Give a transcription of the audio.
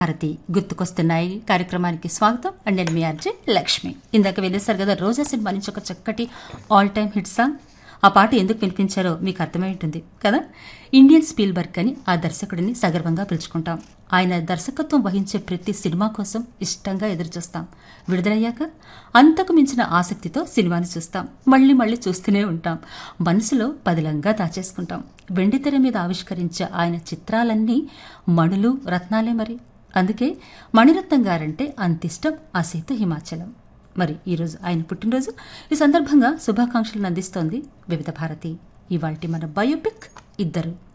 భారతి గుర్తుకొస్తున్నాయి కార్యక్రమానికి స్వాగతం అండ్ నేను మీ అర్జున్ లక్ష్మి ఇందాక వినేశారు కదా రోజా సినిమా నుంచి ఒక చక్కటి ఆల్ టైమ్ హిట్ సాంగ్ ఆ పాట ఎందుకు వినిపించారో మీకు అర్థమై ఉంటుంది కదా ఇండియన్ స్పీల్బర్గ్ అని ఆ దర్శకుడిని సగర్వంగా పిలుచుకుంటాం ఆయన దర్శకత్వం వహించే ప్రతి సినిమా కోసం ఇష్టంగా ఎదురుచూస్తాం విడుదలయ్యాక అంతకు మించిన ఆసక్తితో సినిమాని చూస్తాం మళ్ళీ మళ్ళీ చూస్తూనే ఉంటాం మనసులో పదిలంగా దాచేసుకుంటాం వెండితెర మీద ఆవిష్కరించే ఆయన చిత్రాలన్నీ మణులు రత్నాలే మరి అందుకే మణిరత్నం గారంటే అంతిష్టం ఆ సీత హిమాచలం మరి ఈరోజు ఆయన పుట్టినరోజు ఈ సందర్భంగా శుభాకాంక్షలను అందిస్తోంది వివిధ భారతి ఇవాల్టి మన బయోపిక్ ఇద్దరు